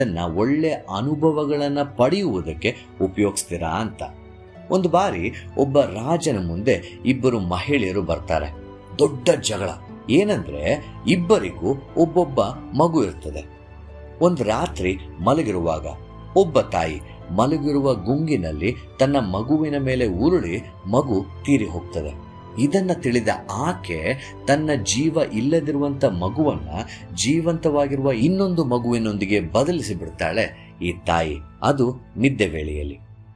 ಇದನ್ನ ಒಳ್ಳೆ ಅನುಭವಗಳನ್ನ ಪಡೆಯುವುದಕ್ಕೆ ಉಪಯೋಗಿಸ್ತೀರಾ ಅಂತ ಒಂದು ಬಾರಿ ಒಬ್ಬ ರಾಜನ ಮುಂದೆ ಇಬ್ಬರು ಮಹಿಳೆಯರು ಬರ್ತಾರೆ ದೊಡ್ಡ ಜಗಳ ಏನಂದ್ರೆ ಇಬ್ಬರಿಗೂ ಒಬ್ಬೊಬ್ಬ ಮಗು ಇರ್ತದೆ ಒಂದು ರಾತ್ರಿ ಮಲಗಿರುವಾಗ ಒಬ್ಬ ತಾಯಿ ಮಲಗಿರುವ ಗುಂಗಿನಲ್ಲಿ ತನ್ನ ಮಗುವಿನ ಮೇಲೆ ಉರುಳಿ ಮಗು ತೀರಿ ಹೋಗ್ತದೆ ಇದನ್ನ ತಿಳಿದ ಆಕೆ ತನ್ನ ಜೀವ ಇಲ್ಲದಿರುವಂತ ಮಗುವನ್ನ ಜೀವಂತವಾಗಿರುವ ಇನ್ನೊಂದು ಮಗುವಿನೊಂದಿಗೆ ಬದಲಿಸಿ ಬಿಡ್ತಾಳೆ ಈ ತಾಯಿ ಅದು ನಿದ್ದೆ ವೇಳೆಯಲ್ಲಿ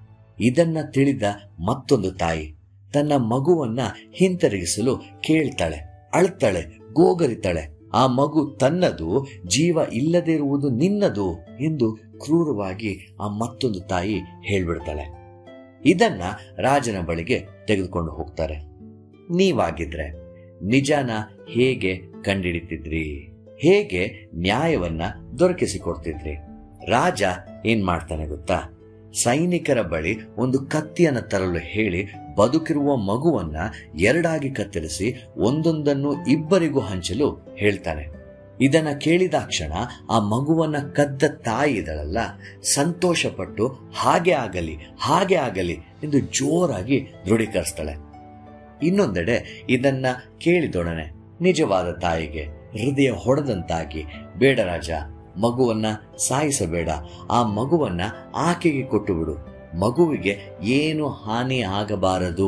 ಇದನ್ನ ತಿಳಿದ ಮತ್ತೊಂದು ತಾಯಿ ತನ್ನ ಮಗುವನ್ನ ಹಿಂತಿರುಗಿಸಲು ಕೇಳ್ತಾಳೆ ಅಳ್ತಾಳೆ ಗೋಗರಿತಾಳೆ ಆ ಮಗು ತನ್ನದು ಜೀವ ಇಲ್ಲದೆ ಇರುವುದು ನಿನ್ನದು ಎಂದು ಕ್ರೂರವಾಗಿ ಆ ಮತ್ತೊಂದು ತಾಯಿ ಹೇಳ್ಬಿಡ್ತಾಳೆ ಇದನ್ನ ರಾಜನ ಬಳಿಗೆ ತೆಗೆದುಕೊಂಡು ಹೋಗ್ತಾರೆ ನೀವಾಗಿದ್ರೆ ನಿಜಾನ ಹೇಗೆ ಕಂಡಿಡಿತಿದ್ರಿ ಹೇಗೆ ನ್ಯಾಯವನ್ನ ದೊರಕಿಸಿಕೊಡ್ತಿದ್ರಿ ರಾಜ ಏನ್ ಮಾಡ್ತಾನೆ ಗೊತ್ತಾ ಸೈನಿಕರ ಬಳಿ ಒಂದು ಕತ್ತಿಯನ್ನು ತರಲು ಹೇಳಿ ಬದುಕಿರುವ ಮಗುವನ್ನ ಎರಡಾಗಿ ಕತ್ತರಿಸಿ ಒಂದೊಂದನ್ನು ಇಬ್ಬರಿಗೂ ಹಂಚಲು ಹೇಳ್ತಾನೆ ಇದನ್ನ ಕೇಳಿದಾಕ್ಷಣ ಆ ಮಗುವನ್ನ ಕದ್ದ ತಾಯಿ ಇದಳಲ್ಲ ಸಂತೋಷಪಟ್ಟು ಹಾಗೆ ಆಗಲಿ ಹಾಗೆ ಆಗಲಿ ಎಂದು ಜೋರಾಗಿ ದೃಢೀಕರಿಸ್ತಾಳೆ ಇನ್ನೊಂದೆಡೆ ಇದನ್ನ ಕೇಳಿದೊಡನೆ ನಿಜವಾದ ತಾಯಿಗೆ ಹೃದಯ ಹೊಡೆದಂತಾಗಿ ಬೇಡ ರಾಜ ಮಗುವನ್ನ ಸಾಯಿಸಬೇಡ ಆ ಮಗುವನ್ನ ಆಕೆಗೆ ಕೊಟ್ಟು ಬಿಡು ಮಗುವಿಗೆ ಏನು ಹಾನಿ ಆಗಬಾರದು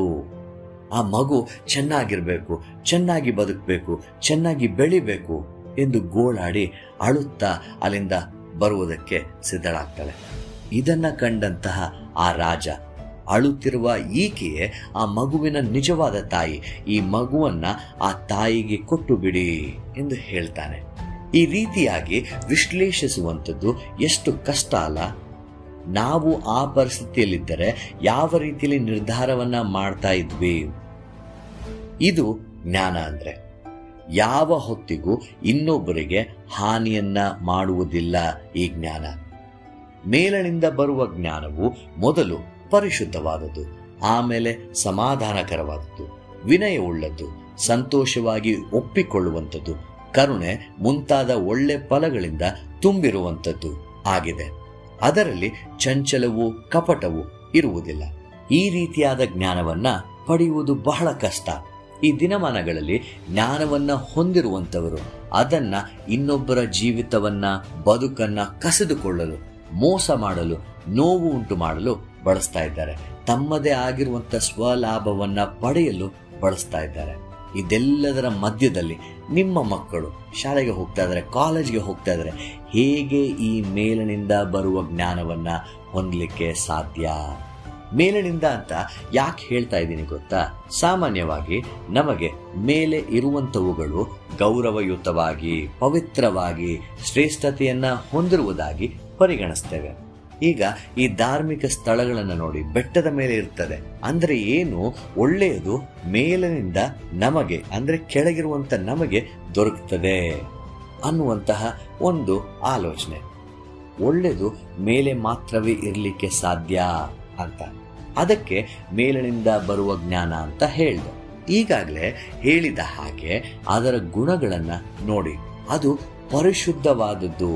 ಆ ಮಗು ಚೆನ್ನಾಗಿರ್ಬೇಕು ಚೆನ್ನಾಗಿ ಬದುಕಬೇಕು ಚೆನ್ನಾಗಿ ಬೆಳಿಬೇಕು ಎಂದು ಗೋಳಾಡಿ ಅಳುತ್ತಾ ಅಲ್ಲಿಂದ ಬರುವುದಕ್ಕೆ ಸಿದ್ಧಳಾಗ್ತಾಳೆ ಇದನ್ನ ಕಂಡಂತಹ ಆ ರಾಜ ಅಳುತ್ತಿರುವ ಈಕೆಯೇ ಆ ಮಗುವಿನ ನಿಜವಾದ ತಾಯಿ ಈ ಮಗುವನ್ನ ಆ ತಾಯಿಗೆ ಕೊಟ್ಟು ಬಿಡಿ ಎಂದು ಹೇಳ್ತಾನೆ ಈ ರೀತಿಯಾಗಿ ವಿಶ್ಲೇಷಿಸುವಂಥದ್ದು ಎಷ್ಟು ಕಷ್ಟ ಅಲ್ಲ ನಾವು ಆ ಪರಿಸ್ಥಿತಿಯಲ್ಲಿದ್ದರೆ ಯಾವ ರೀತಿಯಲ್ಲಿ ನಿರ್ಧಾರವನ್ನ ಮಾಡ್ತಾ ಇದ್ವಿ ಇದು ಜ್ಞಾನ ಅಂದ್ರೆ ಯಾವ ಹೊತ್ತಿಗೂ ಇನ್ನೊಬ್ಬರಿಗೆ ಹಾನಿಯನ್ನ ಮಾಡುವುದಿಲ್ಲ ಈ ಜ್ಞಾನ ಮೇಲನಿಂದ ಬರುವ ಜ್ಞಾನವು ಮೊದಲು ಪರಿಶುದ್ಧವಾದದ್ದು ಆಮೇಲೆ ಸಮಾಧಾನಕರವಾದದ್ದು ವಿನಯವುಳ್ಳದ್ದು ಸಂತೋಷವಾಗಿ ಒಪ್ಪಿಕೊಳ್ಳುವಂಥದ್ದು ಕರುಣೆ ಮುಂತಾದ ಒಳ್ಳೆ ಫಲಗಳಿಂದ ತುಂಬಿರುವಂಥದ್ದು ಆಗಿದೆ ಅದರಲ್ಲಿ ಚಂಚಲವು ಕಪಟವು ಇರುವುದಿಲ್ಲ ಈ ರೀತಿಯಾದ ಜ್ಞಾನವನ್ನ ಪಡೆಯುವುದು ಬಹಳ ಕಷ್ಟ ಈ ದಿನಮಾನಗಳಲ್ಲಿ ಜ್ಞಾನವನ್ನ ಹೊಂದಿರುವಂತವರು ಅದನ್ನ ಇನ್ನೊಬ್ಬರ ಜೀವಿತವನ್ನ ಬದುಕನ್ನ ಕಸಿದುಕೊಳ್ಳಲು ಮೋಸ ಮಾಡಲು ನೋವು ಉಂಟು ಮಾಡಲು ಬಳಸ್ತಾ ಇದ್ದಾರೆ ತಮ್ಮದೇ ಆಗಿರುವಂತ ಸ್ವಲಾಭವನ್ನ ಪಡೆಯಲು ಬಳಸ್ತಾ ಇದ್ದಾರೆ ಇದೆಲ್ಲದರ ಮಧ್ಯದಲ್ಲಿ ನಿಮ್ಮ ಮಕ್ಕಳು ಶಾಲೆಗೆ ಹೋಗ್ತಾ ಇದ್ದಾರೆ ಕಾಲೇಜ್ಗೆ ಹೋಗ್ತಾ ಇದ್ದಾರೆ ಹೇಗೆ ಈ ಮೇಲಿನಿಂದ ಬರುವ ಜ್ಞಾನವನ್ನ ಹೊಂದಲಿಕ್ಕೆ ಸಾಧ್ಯ ಮೇಲಿನಿಂದ ಅಂತ ಯಾಕೆ ಹೇಳ್ತಾ ಇದ್ದೀನಿ ಗೊತ್ತಾ ಸಾಮಾನ್ಯವಾಗಿ ನಮಗೆ ಮೇಲೆ ಇರುವಂತವುಗಳು ಗೌರವಯುತವಾಗಿ ಪವಿತ್ರವಾಗಿ ಶ್ರೇಷ್ಠತೆಯನ್ನ ಹೊಂದಿರುವುದಾಗಿ ಪರಿಗಣಿಸ್ತೇವೆ ಈಗ ಈ ಧಾರ್ಮಿಕ ಸ್ಥಳಗಳನ್ನು ನೋಡಿ ಬೆಟ್ಟದ ಮೇಲೆ ಇರ್ತದೆ ಅಂದ್ರೆ ಏನು ಒಳ್ಳೆಯದು ಮೇಲಿನಿಂದ ನಮಗೆ ಅಂದ್ರೆ ಕೆಳಗಿರುವಂತ ನಮಗೆ ದೊರಕುತ್ತದೆ ಅನ್ನುವಂತಹ ಒಂದು ಆಲೋಚನೆ ಒಳ್ಳೆಯದು ಮೇಲೆ ಮಾತ್ರವೇ ಇರಲಿಕ್ಕೆ ಸಾಧ್ಯ ಅಂತ ಅದಕ್ಕೆ ಮೇಲಿನಿಂದ ಬರುವ ಜ್ಞಾನ ಅಂತ ಹೇಳ್ದೆ ಈಗಾಗಲೇ ಹೇಳಿದ ಹಾಗೆ ಅದರ ಗುಣಗಳನ್ನ ನೋಡಿ ಅದು ಪರಿಶುದ್ಧವಾದದ್ದು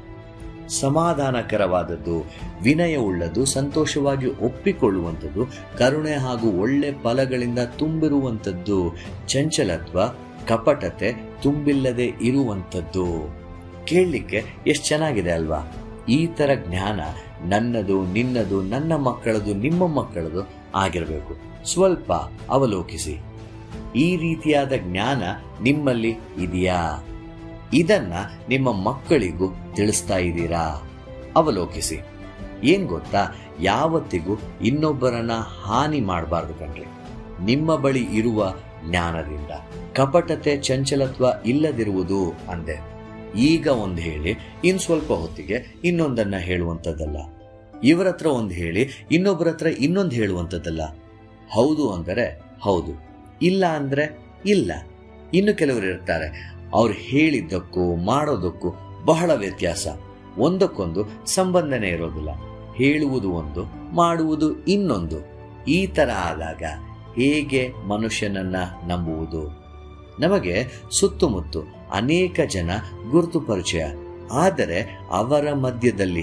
ಸಮಾಧಾನಕರವಾದದ್ದು ವಿನಯವುಳ್ಳದ್ದು ಸಂತೋಷವಾಗಿ ಒಪ್ಪಿಕೊಳ್ಳುವಂಥದ್ದು ಕರುಣೆ ಹಾಗೂ ಒಳ್ಳೆ ಫಲಗಳಿಂದ ತುಂಬಿರುವಂಥದ್ದು ಚಂಚಲತ್ವ ಕಪಟತೆ ತುಂಬಿಲ್ಲದೆ ಇರುವಂಥದ್ದು ಕೇಳಲಿಕ್ಕೆ ಎಷ್ಟು ಚೆನ್ನಾಗಿದೆ ಅಲ್ವಾ ಈ ತರ ಜ್ಞಾನ ನನ್ನದು ನಿನ್ನದು ನನ್ನ ಮಕ್ಕಳದು ನಿಮ್ಮ ಮಕ್ಕಳದು ಆಗಿರಬೇಕು ಸ್ವಲ್ಪ ಅವಲೋಕಿಸಿ ಈ ರೀತಿಯಾದ ಜ್ಞಾನ ನಿಮ್ಮಲ್ಲಿ ಇದೆಯಾ ಇದನ್ನ ನಿಮ್ಮ ಮಕ್ಕಳಿಗೂ ತಿಳಿಸ್ತಾ ಇದ್ದೀರಾ ಅವಲೋಕಿಸಿ ಏನ್ ಗೊತ್ತಾ ಯಾವತ್ತಿಗೂ ಇನ್ನೊಬ್ಬರನ್ನ ಹಾನಿ ಮಾಡಬಾರ್ದು ಕಣ್ರಿ ನಿಮ್ಮ ಬಳಿ ಇರುವ ಜ್ಞಾನದಿಂದ ಕಪಟತೆ ಚಂಚಲತ್ವ ಇಲ್ಲದಿರುವುದು ಅಂದೆ ಈಗ ಒಂದು ಹೇಳಿ ಇನ್ ಸ್ವಲ್ಪ ಹೊತ್ತಿಗೆ ಇನ್ನೊಂದನ್ನ ಹೇಳುವಂಥದ್ದಲ್ಲ ಇವರ ಹತ್ರ ಒಂದು ಹೇಳಿ ಇನ್ನೊಬ್ಬರ ಹತ್ರ ಇನ್ನೊಂದು ಹೇಳುವಂಥದ್ದಲ್ಲ ಹೌದು ಅಂದರೆ ಹೌದು ಇಲ್ಲ ಅಂದ್ರೆ ಇಲ್ಲ ಇನ್ನು ಕೆಲವರು ಇರ್ತಾರೆ ಅವ್ರು ಹೇಳಿದ್ದಕ್ಕೂ ಮಾಡೋದಕ್ಕೂ ಬಹಳ ವ್ಯತ್ಯಾಸ ಒಂದಕ್ಕೊಂದು ಸಂಬಂಧನೇ ಇರೋದಿಲ್ಲ ಹೇಳುವುದು ಒಂದು ಮಾಡುವುದು ಇನ್ನೊಂದು ಈ ತರ ಆದಾಗ ಹೇಗೆ ಮನುಷ್ಯನನ್ನ ನಂಬುವುದು ನಮಗೆ ಸುತ್ತಮುತ್ತ ಅನೇಕ ಜನ ಗುರುತು ಪರಿಚಯ ಆದರೆ ಅವರ ಮಧ್ಯದಲ್ಲಿ